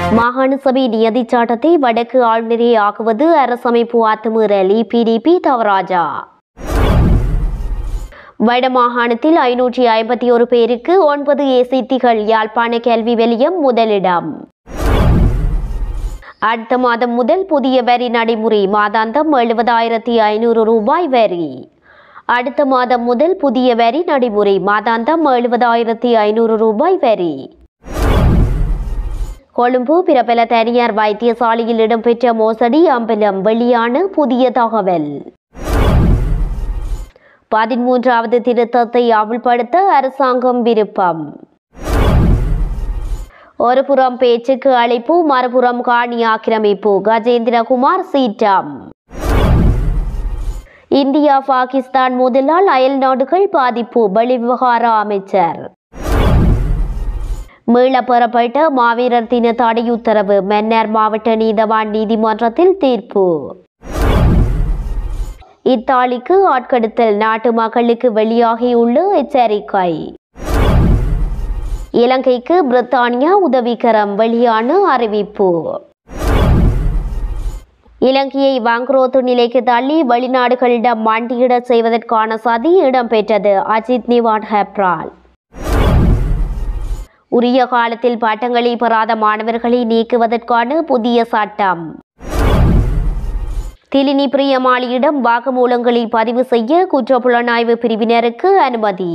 மாகாண சபை நியதிச் சாட்டத்தை வடக்கு ஆளுநரே ஆக்குவது அரசமைப்பு அத்துமீறல் இபிடிபி தவராஜா வடமாகாணத்தில் ஐநூற்றி ஐம்பத்தி ஒரு பேருக்கு ஒன்பது ஏசித்திகள் யாழ்ப்பாண கல்வி வெளியம் முதலிடம் அடுத்த மாதம் முதல் புதிய வரி நடைமுறை மாதாந்தம் எழுபதாயிரத்தி ஐநூறு ரூபாய் வரி அடுத்த மாதம் முதல் புதிய வரி நடைமுறை மாதாந்தம் எழுபதாயிரத்தி ஐநூறு ரூபாய் வரி கொழும்பு பிரபல தனியார் வைத்தியசாலையில் இடம்பெற்ற மோசடி அம்பலம் வெளியான புதிய தகவல் பதிமூன்றாவது திருத்தத்தை அமல்படுத்த அரசாங்கம் விருப்பம் ஒருபுறம் பேச்சுக்கு அழைப்பு மறுபுறம் காணி ஆக்கிரமிப்பு கஜேந்திரகுமார் சீற்றம் இந்தியா பாகிஸ்தான் மோதலால் அயல் நாடுகள் பாதிப்பு வெளிவிவகார அமைச்சர் மீளப் பெறப்பட்ட மாவீரர் தின தடையுத்தரவு மன்னார் மாவட்ட நீதவான் நீதிமன்றத்தில் தீர்ப்பு இத்தாலிக்கு ஆட்கடத்தல் நாட்டு மக்களுக்கு வெளியாகியுள்ள எச்சரிக்கை இலங்கைக்கு பிரித்தானியா உதவிக்கரம் வெளியான அறிவிப்பு இலங்கையை வங்குரோத்து நிலைக்கு தள்ளி வெளிநாடுகளிடம் மண்டியிடச் செய்வதற்கான சதி இடம்பெற்றது அஜித் நிவாட் ஹெப்ரால் உரிய காலத்தில் பட்டங்களை பெறாத மாணவர்களை நீக்குவதற்கான புதிய சட்டம் திலினி பிரியமாளியிடம் வாக்குமூலங்களை பதிவு செய்ய குற்றப்புலனாய்வு பிரிவினருக்கு அனுமதி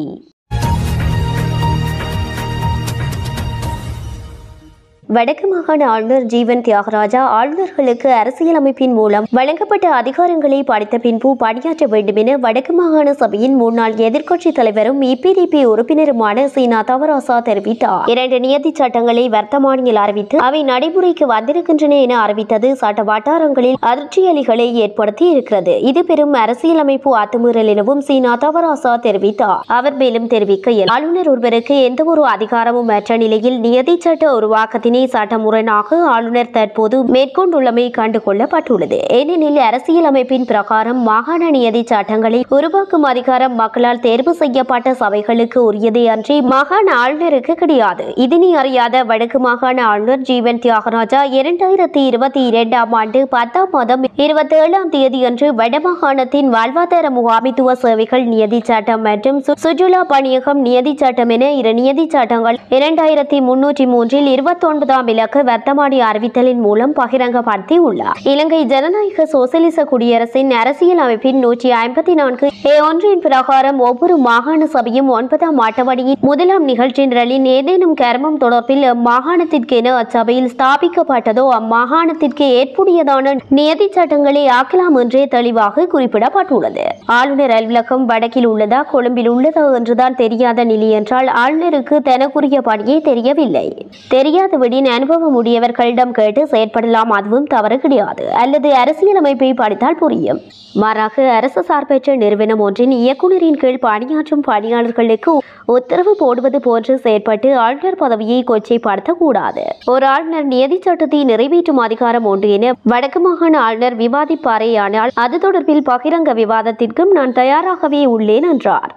வடக்கு மாகாண ஆளுநர் ஜீவன் தியாகராஜா ஆளுநர்களுக்கு அரசியலமைப்பின் மூலம் வழங்கப்பட்ட அதிகாரங்களை படித்த பின்பு பணியாற்ற வேண்டும் என வடக்கு மாகாண சபையின் முன்னாள் எதிர்க்கட்சித் தலைவரும் இபிடிபி உறுப்பினருமான சீனா தவராசா தெரிவித்தார் இரண்டு நியதி சட்டங்களை வர்த்தமானியில் அறிவித்து அவை நடைமுறைக்கு வந்திருக்கின்றன என அறிவித்தது சட்ட வட்டாரங்களில் அதிர்ச்சியலிகளை ஏற்படுத்தி இருக்கிறது இது பெரும் அரசியலமைப்பு அத்துமீறல் எனவும் சீனா தவராசா தெரிவித்தார் அவர் மேலும் தெரிவிக்கையில் ஆளுநர் ஒருவருக்கு எந்தவொரு அதிகாரமும் அற்ற நிலையில் நியதி சட்ட உருவாக்கத்தினை சட்டமுறையாக ஆளுநர் தற்போது மேற்கொண்டுள்ளமை கண்டுகொள்ளப்பட்டுள்ளது ஏனெனில் அரசியலமைப்பின் பிரகாரம் மாகாண நியதி சட்டங்களை உருவாக்கும் அதிகாரம் மக்களால் தேர்வு செய்யப்பட்ட சபைகளுக்கு உரியதே அன்றி மாகாண ஆளுநருக்கு கிடையாது இதனை அறியாத வடக்கு மாகாண ஆளுநர் ஜீவன் தியாகராஜா இரண்டாயிரத்தி இருபத்தி இரண்டாம் ஆண்டு பத்தாம் மாதம் இருபத்தி ஏழாம் தேதியன்று வடமாகாணத்தின் வாழ்வாதார முகாமித்துவ சேவைகள் நியதி சட்டம் மற்றும் சு- சுற்றுலா பணியகம் நியதி சட்டம் என இரு நியதி சட்டங்கள் இரண்டாயிரத்தி முன்னூற்றி மூன்றில் இருபத்தி ஒன்பதாம் இலக்க வர்த்தமானி அறிவித்தலின் மூலம் பகிரங்கப்படுத்தி உள்ளார் இலங்கை ஜனநாயக சோசலிச குடியரசின் அரசியல் அமைப்பின் நூற்றி ஐம்பத்தி நான்கு ஏ ஒன்றின் பிரகாரம் ஒவ்வொரு மாகாண சபையும் ஒன்பதாம் அட்டவணையின் முதலாம் நிகழ்ச்சி நிரலின் ஏதேனும் கர்மம் தொடர்பில் அம்மாகாணத்திற்கென அச்சபையில் ஸ்தாபிக்கப்பட்டதோ அம்மாகாணத்திற்கு ஏற்புடையதான நியதி சட்டங்களை ஆக்கலாம் என்றே தெளிவாக குறிப்பிடப்பட்டுள்ளது ஆளுநர் அலுவலகம் வடக்கில் உள்ளதா கொழும்பில் உள்ளதா என்றுதான் தெரியாத நிலை என்றால் ஆளுநருக்கு தனக்குரிய பணியே தெரியவில்லை தெரியாதபடின் அனுபவம் உடையவர்களிடம் கேட்டு செயற்படலாம் அதுவும் தவறு கிடையாது அல்லது அரசியலமைப்பை படித்தால் புரியும் மாறாக அரசு சார்பற்ற நிறுவனம் ஒன்றின் இயக்குநரின் கீழ் பணியாற்றும் பணியாளர்களுக்கு உத்தரவு போடுவது போன்று செயற்பட்டு ஆளுநர் பதவியை கொச்சைப்படுத்தக்கூடாது ஒரு ஆளுநர் நியதி சட்டத்தை நிறைவேற்றும் அதிகாரம் உண்டு என வடக்கு மாகாண ஆளுநர் விவாதிப்பாரேயானால் அது தொடர்பில் பகிரங்க விவாதத்திற்கும் நான் தயாராகவே உள்ளேன் என்றார்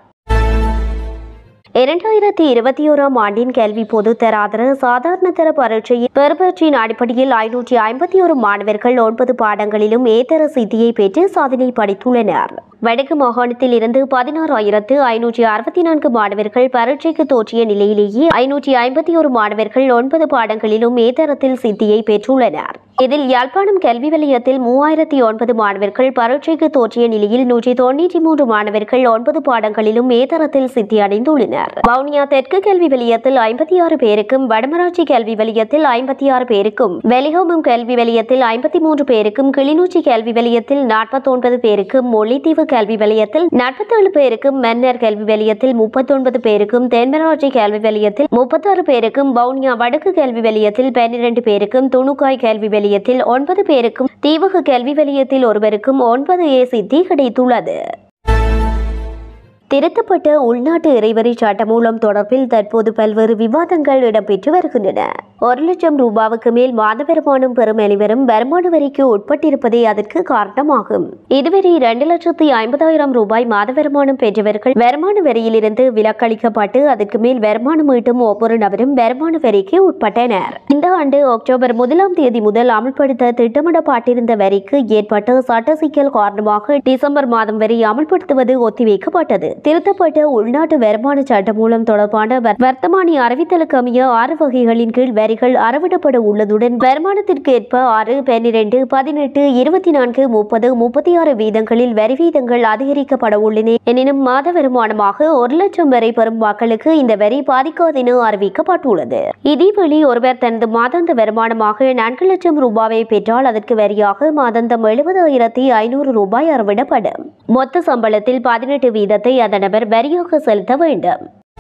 இரண்டாயிரத்தி இருபத்தி ஓராம் ஆண்டின் கல்வி பொதுத் தராதர சாதாரண தர பரீட்சையில் பெறுபற்றின் அடிப்படையில் ஐநூற்றி ஐம்பத்தி ஒரு மாணவர்கள் ஒன்பது பாடங்களிலும் ஏதர சித்தியை பெற்று சாதனை படைத்துள்ளனர் வடக்கு மாகாணத்தில் இருந்து பதினாறாயிரத்து ஐநூற்றி அறுபத்தி நான்கு மாணவர்கள் பரீட்சைக்கு தோற்றிய நிலையிலேயே ஐநூற்றி ஐம்பத்தி ஒரு மாணவர்கள் ஒன்பது பாடங்களிலும் ஏதரத்தில் சித்தியை பெற்றுள்ளனர் இதில் யாழ்ப்பாணம் கல்வி வலயத்தில் மூவாயிரத்தி ஒன்பது மாணவர்கள் பரீட்சைக்கு தோற்றிய நிலையில் நூற்றி தொண்ணூற்றி மூன்று மாணவர்கள் ஒன்பது பாடங்களிலும் ஏதரத்தில் சித்தி அடைந்துள்ளனர் வவுனியா தெற்கு கல்வி வலயத்தில் ஐம்பத்தி ஆறு பேருக்கும் வடமராட்சி கல்வி வலயத்தில் ஐம்பத்தி ஆறு பேருக்கும் வெலிகோமம் கல்வி வலயத்தில் ஐம்பத்தி மூன்று பேருக்கும் கிளிநொச்சி கல்வி வலயத்தில் நாற்பத்தி ஒன்பது பேருக்கும் முல்லைத்தீவு கல்வி வலயத்தில் நாற்பத்தேழு பேருக்கும் மன்னர் கல்வி வலயத்தில் முப்பத்தொன்பது பேருக்கும் தென்மராட்சி கல்வி வலயத்தில் முப்பத்தாறு பேருக்கும் வவுனியா வடக்கு கல்வி வலயத்தில் பன்னிரண்டு பேருக்கும் துணுக்காய் கல்வி வலயத்தில் ஒன்பது பேருக்கும் தீவக கல்வி வலயத்தில் ஒருவருக்கும் ஒன்பது ஏ சித்தி கிடைத்துள்ளது திருத்தப்பட்ட உள்நாட்டு இறைவரி சட்டமூலம் தொடர்பில் தற்போது பல்வேறு விவாதங்கள் இடம்பெற்று வருகின்றன ஒரு லட்சம் ரூபாவுக்கு மேல் மாத வருமானம் பெறும் அனைவரும் வருமான வரிக்கு உட்பட்டிருப்பதே அதற்கு காரணமாகும் இதுவரை இரண்டு லட்சத்தி ஐம்பதாயிரம் ரூபாய் மாத வருமானம் பெற்றவர்கள் வருமான வரியிலிருந்து விலக்களிக்கப்பட்டு அதற்கு மேல் வருமானம் ஈட்டும் ஒவ்வொரு நபரும் வருமான வரிக்கு உட்பட்டனர் இந்த ஆண்டு அக்டோபர் முதலாம் தேதி முதல் அமல்படுத்த திட்டமிடப்பட்டிருந்த வரிக்கு ஏற்பட்ட சட்ட சிக்கல் காரணமாக டிசம்பர் மாதம் வரை அமல்படுத்துவது ஒத்திவைக்கப்பட்டது திருத்தப்பட்ட உள்நாட்டு வருமான சட்டம் மூலம் தொடர்பான வர்- வர்த்தமானி அறிவித்தலுக்கு அமைய ஆறு வகைகளின் கீழ் வரிகள் அறவிடப்பட உள்ளதுடன் வருமானத்திற்கு ஏற்ப ஆறு பன்னிரண்டு பதினெட்டு இருபத்தி நான்கு முப்பது முப்பத்தி ஆறு வீதங்களில் வரி வீதங்கள் அதிகரிக்கப்பட உள்ளன எனினும் மாத வருமானமாக ஒரு லட்சம் வரை பெறும் மக்களுக்கு இந்த வரி பாதிக்காது என அறிவிக்கப்பட்டுள்ளது இதேவேளை ஒருவர் தனது மாதாந்த வருமானமாக நான்கு லட்சம் ரூபாவை பெற்றால் அதற்கு வரியாக மாதாந்தம் எழுபதாயிரத்தி ஐநூறு ரூபாய் அறவிடப்படும் மொத்த சம்பளத்தில் பதினெட்டு வீதத்தை அந்த நபர் வரியாக செலுத்த வேண்டும்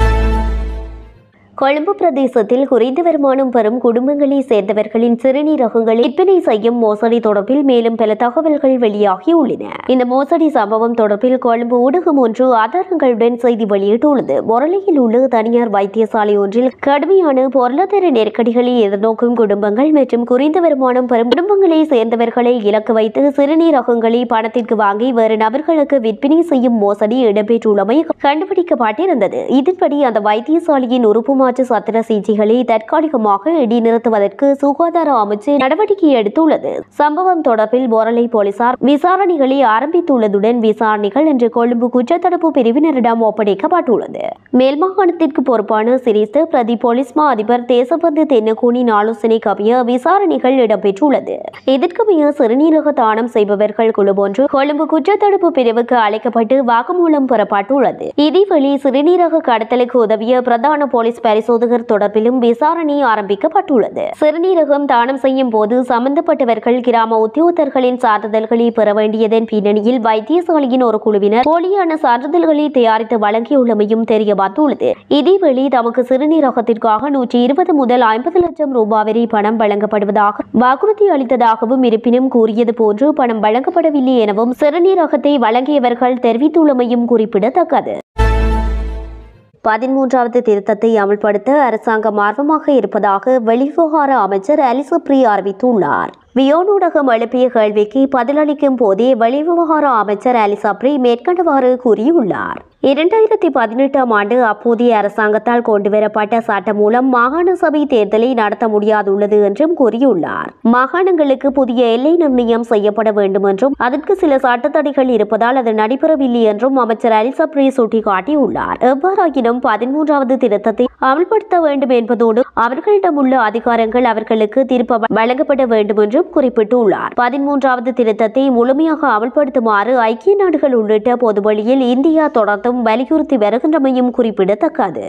கொழும்பு பிரதேசத்தில் குறைந்த வருமானம் பெறும் குடும்பங்களை சேர்ந்தவர்களின் சிறுநீரகங்களை விற்பனை செய்யும் மோசடி தொடர்பில் மேலும் பல தகவல்கள் வெளியாகியுள்ளன இந்த மோசடி சம்பவம் தொடர்பில் கொழும்பு ஊடகம் ஒன்று ஆதாரங்களுடன் செய்தி வெளியிட்டுள்ளது மொரலையில் உள்ள தனியார் வைத்தியசாலை ஒன்றில் கடுமையான பொருளாதார நெருக்கடிகளை எதிர்நோக்கும் குடும்பங்கள் மற்றும் குறைந்த வருமானம் பெறும் குடும்பங்களை சேர்ந்தவர்களை இலக்கு வைத்து சிறுநீரகங்களை பணத்திற்கு வாங்கி வேறு நபர்களுக்கு விற்பனை செய்யும் மோசடி இடம்பெற்றுள்ளமை கண்டுபிடிக்கப்பட்டிருந்தது இதன்படி அந்த வைத்தியசாலையின் உறுப்பு மாற்று சத்திர சிகிச்சைகளை தற்காலிகமாக இடைநிறுத்துவதற்கு சுகாதார அமைச்சு நடவடிக்கை எடுத்துள்ளது சம்பவம் தொடர்பில் போரலை போலீசார் விசாரணைகளை ஆரம்பித்துள்ளதுடன் விசாரணைகள் இன்று கொழும்பு குற்றத்தடுப்பு பிரிவினரிடம் ஒப்படைக்கப்பட்டுள்ளது மேல் மாகாணத்திற்கு பொறுப்பான சிரேஷ்ட பிரதி போலீஸ் மா அதிபர் தேசபந்து தென்னகோனின் ஆலோசனைக்கு அமைய விசாரணைகள் இடம்பெற்றுள்ளது இதற்கமைய சிறுநீரக தானம் செய்பவர்கள் குழு ஒன்று கொழும்பு குற்றத்தடுப்பு பிரிவுக்கு அழைக்கப்பட்டு வாக்குமூலம் பெறப்பட்டுள்ளது இதேவேளை சிறுநீரக கடத்தலுக்கு உதவிய பிரதான போலீஸ் பரிசோதகர் தொடர்பிலும் விசாரணை ஆரம்பிக்கப்பட்டுள்ளது சிறுநீரகம் தானம் செய்யும் போது சம்பந்தப்பட்டவர்கள் கிராம உத்தியோகத்தர்களின் சான்றிதழ்களை பெற வேண்டியதன் பின்னணியில் வைத்தியசாலையின் ஒரு குழுவினர் போலியான சான்றிதழ்களை தயாரித்து வழங்கியுள்ளமையும் தெரிய வந்துள்ளது இதேவேளை தமக்கு சிறுநீரகத்திற்காக நூற்றி இருபது முதல் ஐம்பது லட்சம் ரூபாய் வரை பணம் வழங்கப்படுவதாக வாக்குறுதி அளித்ததாகவும் இருப்பினும் கூறியது போன்று பணம் வழங்கப்படவில்லை எனவும் சிறுநீரகத்தை வழங்கியவர்கள் தெரிவித்துள்ளமையும் குறிப்பிடத்தக்கது பதிமூன்றாவது திருத்தத்தை அமல்படுத்த அரசாங்கம் ஆர்வமாக இருப்பதாக வெளிவிவகார அமைச்சர் அலிசப்ரி அறிவித்துள்ளார் வியோனூடகம் எழுப்பிய கேள்விக்கு பதிலளிக்கும் போதே வெளிவிவகார அமைச்சர் அலிசப்ரி மேற்கண்டவாறு கூறியுள்ளார் இரண்டாயிரத்தி பதினெட்டாம் ஆண்டு அப்போதைய அரசாங்கத்தால் கொண்டுவரப்பட்ட சட்டம் மூலம் மாகாண சபை தேர்தலை நடத்த முடியாதுள்ளது என்றும் கூறியுள்ளார் மாகாணங்களுக்கு புதிய எல்லை நிர்ணயம் செய்யப்பட வேண்டும் என்றும் அதற்கு சில சட்டத்தடைகள் இருப்பதால் அது நடைபெறவில்லை என்றும் அமைச்சர் அலிசப்ரி சுட்டிக்காட்டியுள்ளார் எவ்வாறாயினும் பதிமூன்றாவது திருத்தத்தை அமல்படுத்த வேண்டும் என்பதோடு அவர்களிடம் உள்ள அதிகாரங்கள் அவர்களுக்கு திருப்ப வழங்கப்பட வேண்டும் என்றும் குறிப்பிட்டுள்ளார் பதிமூன்றாவது திருத்தத்தை முழுமையாக அமல்படுத்துமாறு ஐக்கிய நாடுகள் உள்ளிட்ட பொதுவெளியில் இந்தியா தொடர்ந்தும் வலியுறுத்தி வருகின்றமையும் குறிப்பிடத்தக்கது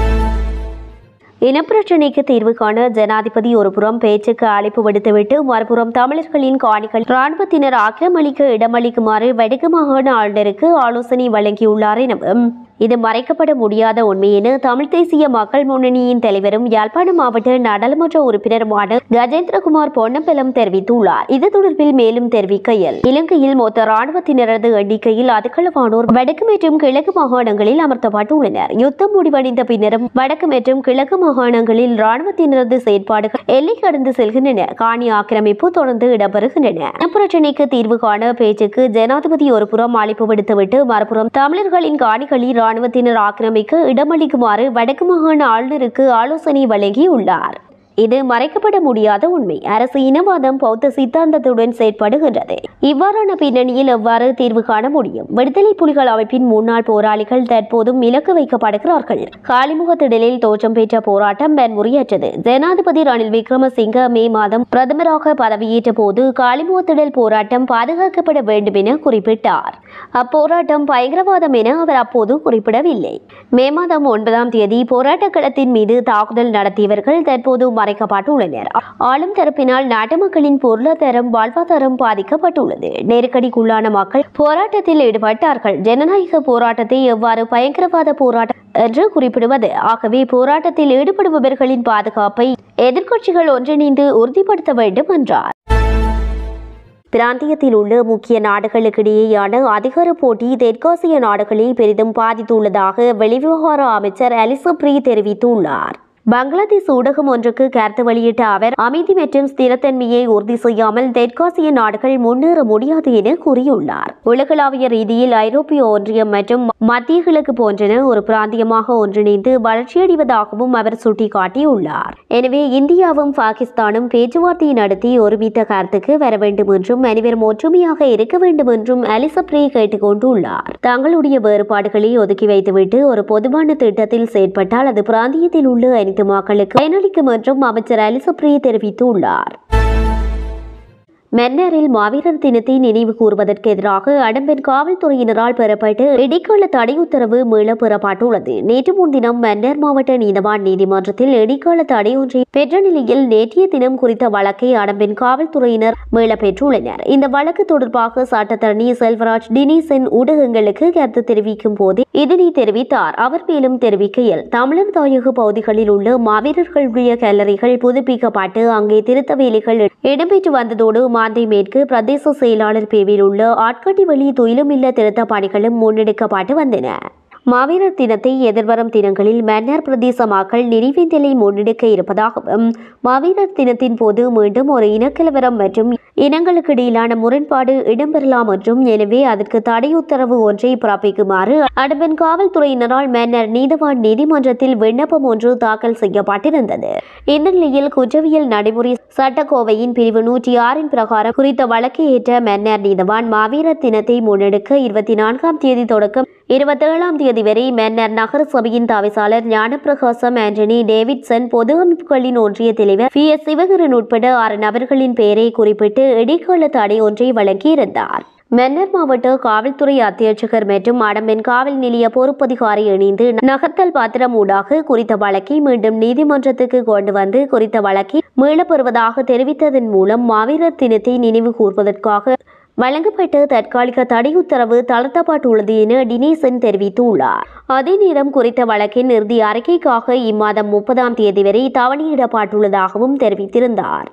இனப்பிரச்சினைக்கு தீர்வு காண ஜனாதிபதி ஒருபுறம் பேச்சுக்கு அழைப்பு விடுத்துவிட்டு மறுபுறம் தமிழர்களின் காணிகள் ராணுவத்தினர் ஆக்கிரமளிக்க இடமளிக்குமாறு வடக்கு மாகாண ஆளுநருக்கு ஆலோசனை வழங்கியுள்ளார் எனவும் இது மறைக்கப்பட முடியாத உண்மை என தமிழ் தேசிய மக்கள் முன்னணியின் தலைவரும் யாழ்ப்பாண மாவட்ட நாடாளுமன்ற உறுப்பினருமான கஜேந்திரகுமார் பொன்னம்பலம் தெரிவித்துள்ளார் இது தொடர்பில் மேலும் தெரிவிக்கையில் இலங்கையில் மொத்த ராணுவத்தினரது எண்ணிக்கையில் அதிகளவானோர் வடக்கு மற்றும் கிழக்கு மாகாணங்களில் அமர்த்தப்பட்டுள்ளனர் யுத்தம் முடிவடைந்த பின்னரும் வடக்கு மற்றும் கிழக்கு மாகாணங்களில் ராணுவத்தினரது செயற்பாடுகள் எல்லை கடந்து செல்கின்றன காணி ஆக்கிரமிப்பு தொடர்ந்து இடம்பெறுகின்றன இனப்பிரச்சினைக்கு தீர்வு காண பேச்சுக்கு ஜனாதிபதி ஒரு புறம் அழைப்பு விடுத்துவிட்டு மறுபுறம் தமிழர்களின் காணிகளில் ராணுவத்தினர் ஆக்கிரமிக்க இடமளிக்குமாறு வடக்கு மாகாண ஆளுநருக்கு ஆலோசனை வழங்கியுள்ளார் இது மறைக்கப்பட முடியாத உண்மை அரசு இனவாதம் பௌத்த சித்தாந்தத்துடன் செயற்படுகின்றது இவ்வாறான பின்னணியில் எவ்வாறு தீர்வு காண முடியும் விடுதலை புலிகள் அமைப்பின் முன்னாள் போராளிகள் தற்போதும் இலக்கு வைக்கப்படுகிறார்கள் காலிமுகத்திடலில் தோற்றம் பெற்ற போராட்டம் வன்முறையற்றது ஜனாதிபதி ரணில் விக்ரமசிங்க மே மாதம் பிரதமராக பதவியேற்ற போது காலிமுகத்திடல் போராட்டம் பாதுகாக்கப்பட வேண்டும் என குறிப்பிட்டார் அப்போராட்டம் பயங்கரவாதம் என அவர் அப்போது குறிப்பிடவில்லை மே மாதம் ஒன்பதாம் தேதி போராட்ட களத்தின் மீது தாக்குதல் நடத்தியவர்கள் தற்போது மறைக்கப்பட்டுள்ளனர் ஆளும் தரப்பினால் நாட்டு மக்களின் பொருளாதாரம் வாழ்வாதாரம் பாதிக்கப்பட்டுள்ளது நெருக்கடிக்குள்ளான மக்கள் போராட்டத்தில் ஈடுபட்டார்கள் ஜனநாயக போராட்டத்தை எவ்வாறு பயங்கரவாத போராட்டம் என்று குறிப்பிடுவது ஆகவே போராட்டத்தில் ஈடுபடுபவர்களின் பாதுகாப்பை எதிர்க்கட்சிகள் ஒன்றிணைந்து உறுதிப்படுத்த வேண்டும் என்றார் பிராந்தியத்தில் உள்ள முக்கிய நாடுகளுக்கிடையேயான அதிகார போட்டி தெற்காசிய நாடுகளை பெரிதும் பாதித்துள்ளதாக வெளிவிவகார அமைச்சர் அலிசப்ரி தெரிவித்துள்ளார் பங்களாதேஷ் ஊடகம் ஒன்றுக்கு கருத்து வெளியிட்ட அவர் அமைதி மற்றும் ஸ்திரத்தன்மையை உறுதி செய்யாமல் தெற்காசிய நாடுகள் முன்னேற முடியாது என கூறியுள்ளார் உலகளாவிய ரீதியில் ஐரோப்பிய ஒன்றியம் மற்றும் மத்திய கிழக்கு போன்றன ஒரு பிராந்தியமாக ஒன்றிணைந்து வளர்ச்சியடைவதாகவும் அவர் சுட்டிக்காட்டியுள்ளார் எனவே இந்தியாவும் பாகிஸ்தானும் பேச்சுவார்த்தை நடத்தி ஒருமித்த கருத்துக்கு வர வேண்டும் என்றும் அனைவரும் ஒற்றுமையாக இருக்க வேண்டும் என்றும் அலிசப்ரே கேட்டுக் கொண்டுள்ளார் தங்களுடைய வேறுபாடுகளை ஒதுக்கி வைத்துவிட்டு ஒரு பொதுவான திட்டத்தில் செயற்பட்டால் அது பிராந்தியத்தில் உள்ள அனைத்து மக்களுக்கு பயனளிக்கும் என்றும் அமைச்சர் அலிசப்ரி தெரிவித்துள்ளார் மன்னரில் மாவீரர் தினத்தை நினைவு கூறுவதற்கு எதிராக அடம்பெண் காவல்துறையினரால் பெறப்பட்ட இடைக்கால தடை உத்தரவு மீள பெறப்பட்டுள்ளது நேற்று முன்தினம் மன்னர் மாவட்ட நீதவான் நீதிமன்றத்தில் இடைக்கால தடை ஒன்றை பெற்ற நிலையில் நேற்றைய தினம் குறித்த வழக்கை அடம்பெண் காவல்துறையினர் மீள பெற்றுள்ளனர் இந்த வழக்கு தொடர்பாக சட்டத்தரணி செல்வராஜ் டினீசன் ஊடகங்களுக்கு கருத்து தெரிவிக்கும் போது இதனை தெரிவித்தார் அவர் மேலும் தெரிவிக்கையில் தமிழர் தாயக பகுதிகளில் உள்ள மாவீரர்களுடைய கல்லறைகள் புதுப்பிக்கப்பட்டு அங்கே திருத்த வேலைகள் இடம்பெற்று வந்ததோடு மாந்தை மேற்கு பிரதேச செயலாளர் பிரிவில் உள்ள ஆட்காட்டிவழி துயிலுமில்ல திருத்த பணிகளும் முன்னெடுக்கப்பட்டு வந்தன மாவீரர் தினத்தை எதிர்வரும் தினங்களில் மன்னர் பிரதேச மக்கள் நினைவேந்தலை முன்னெடுக்க இருப்பதாகவும் மாவீரர் தினத்தின் போது மீண்டும் ஒரு இனக்கலவரம் மற்றும் இனங்களுக்கு இடையிலான முரண்பாடு இடம்பெறலாம் என்றும் எனவே அதற்கு தடை உத்தரவு ஒன்றை பிறப்பிக்குமாறு அடம்பன் காவல்துறையினரால் மன்னர் நீதவான் நீதிமன்றத்தில் விண்ணப்பம் ஒன்று தாக்கல் செய்யப்பட்டிருந்தது இந்த நிலையில் குற்றவியல் நடைமுறை சட்டக்கோவையின் பிரிவு நூற்றி ஆறின் பிரகாரம் குறித்த வழக்கை ஏற்ற மன்னர் நீதவான் மாவீரர் தினத்தை முன்னெடுக்க இருபத்தி நான்காம் தேதி தொடக்கம் இருபத்தேழாம் தேதி வரை மன்னர் நகர சபையின் தவிசாளர் ஞானப்பிரகாசம் ஆண்டனி டேவிட்சன் பொது அமைப்புகளின் ஒன்றிய தலைவர் பி எஸ் சிவகரன் உட்பட ஆறு நபர்களின் பெயரை குறிப்பிட்டு இடைக்கால தடை ஒன்றை வழங்கியிருந்தார் மன்னர் மாவட்ட காவல்துறை அத்தியட்சகர் மற்றும் அடம்பென் காவல் நிலைய பொறுப்பதிகாரி இணைந்து நகர்த்தல் பாத்திரம் ஊடாக குறித்த வழக்கை மீண்டும் நீதிமன்றத்துக்கு கொண்டு வந்து குறித்த வழக்கை மீளப்பெறுவதாக தெரிவித்ததன் மூலம் மாவீரர் தினத்தை நினைவு கூர்வதற்காக வழங்கப்பட்ட தற்காலிக தடை உத்தரவு தளர்த்தப்பட்டுள்ளது என டினேசன் தெரிவித்துள்ளார் அதே நேரம் குறித்த வழக்கின் இறுதி அறிக்கைக்காக இம்மாதம் முப்பதாம் தேதி வரை தவணையிடப்பட்டுள்ளதாகவும் தெரிவித்திருந்தார்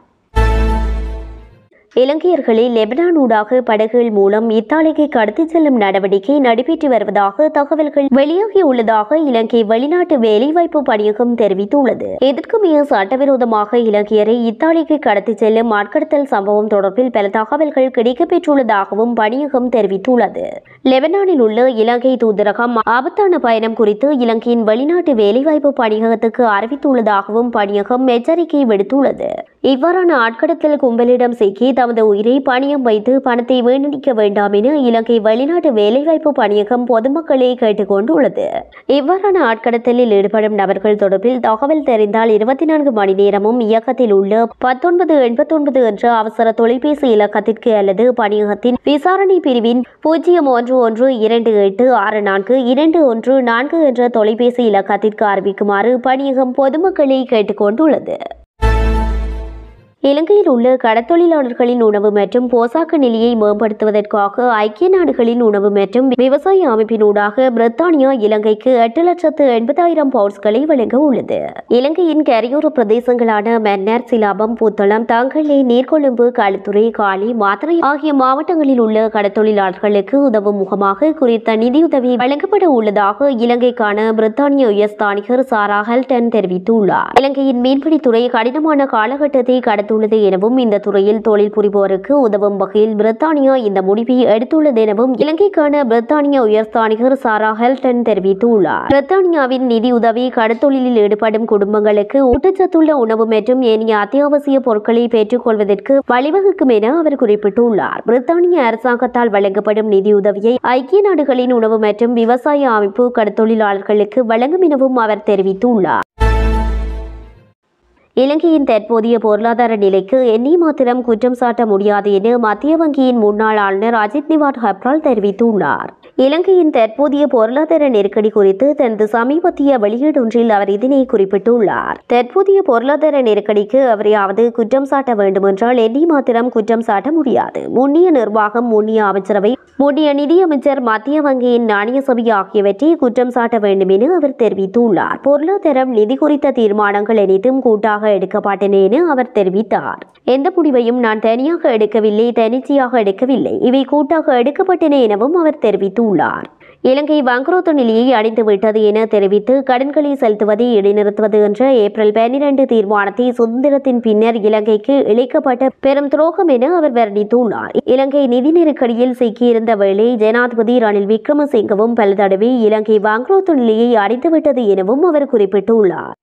இலங்கையர்களை லெபனான் ஊடாக படகுகள் மூலம் இத்தாலிக்கு கடத்திச் செல்லும் நடவடிக்கை நடைபெற்று வருவதாக தகவல்கள் வெளியாகியுள்ளதாக இலங்கை வெளிநாட்டு வேலைவாய்ப்பு பணியகம் தெரிவித்துள்ளது இதற்குமைய சட்டவிரோதமாக இலங்கையரை இத்தாலிக்கு கடத்திச் செல்லும் ஆட்கடத்தல் சம்பவம் தொடர்பில் பல தகவல்கள் கிடைக்கப்பெற்றுள்ளதாகவும் பணியகம் தெரிவித்துள்ளது லெபனானில் உள்ள இலங்கை தூதரகம் ஆபத்தான பயணம் குறித்து இலங்கையின் வெளிநாட்டு வேலைவாய்ப்பு பணியகத்துக்கு அறிவித்துள்ளதாகவும் பணியகம் எச்சரிக்கை விடுத்துள்ளது இவ்வாறான ஆட்கடத்தல் கும்பலிடம் சிக்கி தமது உயிரை பணியம் வைத்து பணத்தை வீணடிக்க வேண்டாம் என இலங்கை வெளிநாட்டு வேலைவாய்ப்பு பணியகம் பொதுமக்களை கேட்டுக்கொண்டுள்ளது இவ்வாறான ஆட்கடத்தலில் ஈடுபடும் நபர்கள் தொடர்பில் தகவல் தெரிந்தால் இருபத்தி நான்கு மணி நேரமும் இயக்கத்தில் உள்ள பத்தொன்பது எண்பத்தொன்பது என்ற அவசர தொலைபேசி இலக்கத்திற்கு அல்லது பணியகத்தின் விசாரணை பிரிவின் பூஜ்ஜியம் ஒன்று ஒன்று இரண்டு எட்டு ஆறு நான்கு இரண்டு ஒன்று நான்கு என்ற தொலைபேசி இலக்கத்திற்கு அறிவிக்குமாறு பணியகம் பொதுமக்களை கேட்டுக்கொண்டுள்ளது இலங்கையில் உள்ள கடத்தொழிலாளர்களின் உணவு மற்றும் போசாக்கு நிலையை மேம்படுத்துவதற்காக ஐக்கிய நாடுகளின் உணவு மற்றும் விவசாய அமைப்பினூடாக பிரித்தானியா இலங்கைக்கு எட்டு லட்சத்து எண்பதாயிரம் பவுண்ட்ஸ்களை வழங்க உள்ளது இலங்கையின் கரையோர பிரதேசங்களான மன்னர் சிலாபம் புத்தளம் தங்கள்ளி நீர்கொழும்பு களுத்துறை காலி மாத்தறை ஆகிய மாவட்டங்களில் உள்ள கடத்தொழிலாளர்களுக்கு உதவும் முகமாக குறித்த நிதியுதவி வழங்கப்பட உள்ளதாக இலங்கைக்கான பிரித்தானிய உயர்ஸ்தானிகர் சாரா ஹெல்டன் தெரிவித்துள்ளார் இலங்கையின் மீன்பிடித்துறை கடினமான காலகட்டத்தை கடத்துள்ளது எனவும் இந்த துறையில் தொழில் புரிவோருக்கு உதவும் வகையில் பிரித்தானியா இந்த முடிவை எடுத்துள்ளது எனவும் இலங்கைக்கான பிரித்தானிய உயர்ஸ்தானிகர் சாரா ஹெல்டன் தெரிவித்துள்ளார் பிரித்தானியாவின் நிதியுதவி கடத்தொழிலில் ஈடுபடும் குடும்பங்களுக்கு ஊட்டச்சத்துள்ள உணவு மற்றும் ஏனைய அத்தியாவசிய பொருட்களை பெற்றுக் கொள்வதற்கு வழிவகுக்கும் என அவர் குறிப்பிட்டுள்ளார் பிரித்தானிய அரசாங்கத்தால் வழங்கப்படும் நிதியுதவியை ஐக்கிய நாடுகளின் உணவு மற்றும் விவசாய அமைப்பு கடத்தொழிலாளர்களுக்கு வழங்கும் எனவும் அவர் தெரிவித்துள்ளார் இலங்கையின் தற்போதைய பொருளாதார நிலைக்கு எண்ணி மாத்திரம் குற்றம் சாட்ட முடியாது என மத்திய வங்கியின் முன்னாள் ஆளுநர் அஜித் நிவாட் ஹப்ரால் தெரிவித்துள்ளார் இலங்கையின் தற்போதைய பொருளாதார நெருக்கடி குறித்து தனது சமீபத்திய வெளியீடொன்றில் அவர் இதனை குறிப்பிட்டுள்ளார் தற்போதைய பொருளாதார நெருக்கடிக்கு அவரையாவது குற்றம் சாட்ட வேண்டுமென்றால் எண்ணி மாத்திரம் குற்றம் சாட்ட முடியாது முன்னிய நிர்வாகம் முன்னிய அமைச்சரவை முன்னிய நிதியமைச்சர் மத்திய வங்கியின் நாணய சபை ஆகியவற்றை குற்றம் சாட்ட வேண்டும் என அவர் தெரிவித்துள்ளார் பொருளாதாரம் நிதி குறித்த தீர்மானங்கள் அனைத்தும் கூட்டாக எடுக்கப்பட்டன என அவர் தெரிவித்தார் எந்த முடிவையும் நான் தனியாக எடுக்கவில்லை தனிச்சையாக எடுக்கவில்லை இவை கூட்டாக எடுக்கப்பட்டன எனவும் அவர் தெரிவித்துள்ளார் இலங்கை வங்குரோத்து நிலையை அடைந்துவிட்டது என தெரிவித்து கடன்களை செலுத்துவதை இடைநிறுத்துவது என்ற ஏப்ரல் பன்னிரண்டு தீர்மானத்தை சுதந்திரத்தின் பின்னர் இலங்கைக்கு இழைக்கப்பட்ட பெரும் துரோகம் என அவர் வர்ணித்துள்ளார் இலங்கை நிதி நெருக்கடியில் சிக்கியிருந்த வேளை ஜனாதிபதி ரணில் விக்ரமசிங்கவும் பல தடவை இலங்கை வங்குரோத்து நிலையை அடைந்துவிட்டது எனவும் அவர் குறிப்பிட்டுள்ளார்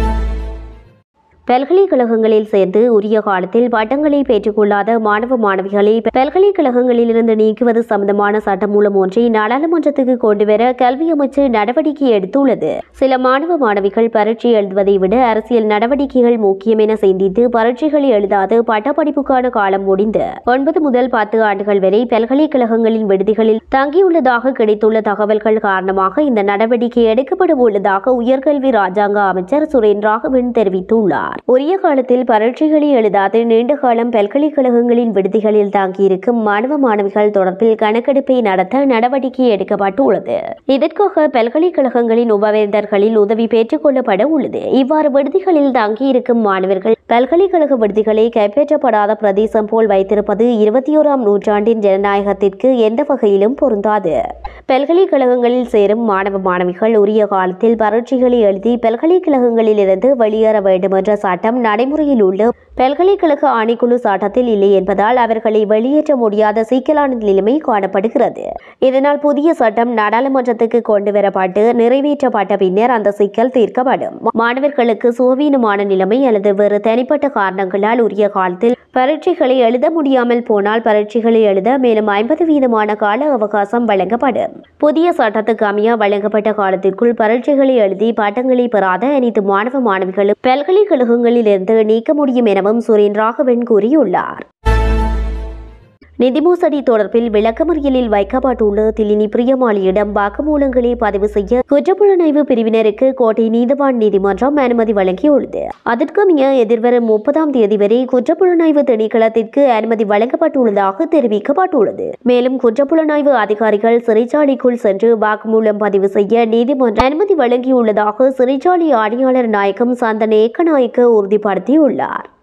பல்கலைக்கழகங்களில் சேர்ந்து உரிய காலத்தில் பட்டங்களை பெற்றுக்கொள்ளாத மாணவ மாணவிகளை பல்கலைக்கழகங்களில் இருந்து நீக்குவது சம்பந்தமான சட்டமூலம் ஒன்றை நாடாளுமன்றத்துக்கு கொண்டுவர கல்வி அமைச்சு நடவடிக்கை எடுத்துள்ளது சில மாணவ மாணவிகள் பரீட்சை எழுதுவதை விட அரசியல் நடவடிக்கைகள் முக்கியம் என சிந்தித்து பரீட்சைகளை எழுதாது பட்டப்படிப்புக்கான காலம் முடிந்து ஒன்பது முதல் பத்து ஆண்டுகள் வரை பல்கலைக்கழகங்களின் விடுதிகளில் தங்கியுள்ளதாக கிடைத்துள்ள தகவல்கள் காரணமாக இந்த நடவடிக்கை எடுக்கப்பட உள்ளதாக உயர்கல்வி ராஜாங்க அமைச்சர் சுரேன் ராகவன் தெரிவித்துள்ளார் உரிய காலத்தில் பரீட்சைகளை எழுதாது நீண்ட காலம் பல்கலைக்கழகங்களின் விடுதிகளில் தங்கியிருக்கும் மாணவ மாணவிகள் தொடர்பில் கணக்கெடுப்பை நடத்த நடவடிக்கை எடுக்கப்பட்டுள்ளது இதற்காக பல்கலைக்கழகங்களின் உபவேந்தர்களில் உதவி பெற்றுக் கொள்ளப்பட உள்ளது இவ்வாறு விடுதிகளில் தங்கியிருக்கும் மாணவர்கள் பல்கலைக்கழக விடுதிகளை கைப்பற்றப்படாத பிரதேசம் போல் வைத்திருப்பது இருபத்தி ஓராம் நூற்றாண்டின் ஜனநாயகத்திற்கு எந்த வகையிலும் பொருந்தாது பல்கலைக்கழகங்களில் சேரும் மாணவ மாணவிகள் உரிய காலத்தில் பரீட்சைகளை எழுதி பல்கலைக்கழகங்களில் இருந்து வெளியேற வேண்டும் என்ற சட்டம் நடைமுறையில் உள்ள பல்கலைக்கழக ஆணைக்குழு சட்டத்தில் இல்லை என்பதால் அவர்களை வெளியேற்ற முடியாத சிக்கலான நிலைமை காணப்படுகிறது இதனால் புதிய சட்டம் நாடாளுமன்றத்துக்கு கொண்டு வரப்பட்டு நிறைவேற்றப்பட்ட பின்னர் அந்த சிக்கல் தீர்க்கப்படும் மாணவர்களுக்கு சுகவீனமான நிலைமை அல்லது வேறு தனிப்பட்ட காரணங்களால் உரிய காலத்தில் பரீட்சைகளை எழுத முடியாமல் போனால் பரீட்சைகளை எழுத மேலும் ஐம்பது வீதமான கால அவகாசம் வழங்கப்படும் புதிய சட்டத்துக்கு அமைய வழங்கப்பட்ட காலத்திற்குள் பரீட்சைகளை எழுதி பட்டங்களை பெறாத அனைத்து மாணவ மாணவிகளும் பல்கலைக்கழகங்களில் இருந்து நீக்க முடியும் எனவும் சுரேன் ராகவன் கூறியுள்ளார் நிதி மோசடி தொடர்பில் விளக்கமறியலில் வைக்கப்பட்டுள்ள திலினி பிரியமாளியிடம் வாக்குமூலங்களை பதிவு செய்ய குற்றப்புலனாய்வு பிரிவினருக்கு கோட்டை நீதவான் நீதிமன்றம் அனுமதி வழங்கியுள்ளது அதற்கமைய எதிர்வரும் முப்பதாம் தேதி வரை குற்றப்புலனாய்வு திணைக்களத்திற்கு அனுமதி வழங்கப்பட்டுள்ளதாக தெரிவிக்கப்பட்டுள்ளது மேலும் குற்றப்புலனாய்வு அதிகாரிகள் சிறைச்சாலைக்குள் சென்று வாக்குமூலம் பதிவு செய்ய நீதிமன்றம் அனுமதி வழங்கியுள்ளதாக சிறைச்சாலை ஆணையாளர் நாயகம் சந்தன ஏக்கநாயக்க உறுதிப்படுத்தியுள்ளார்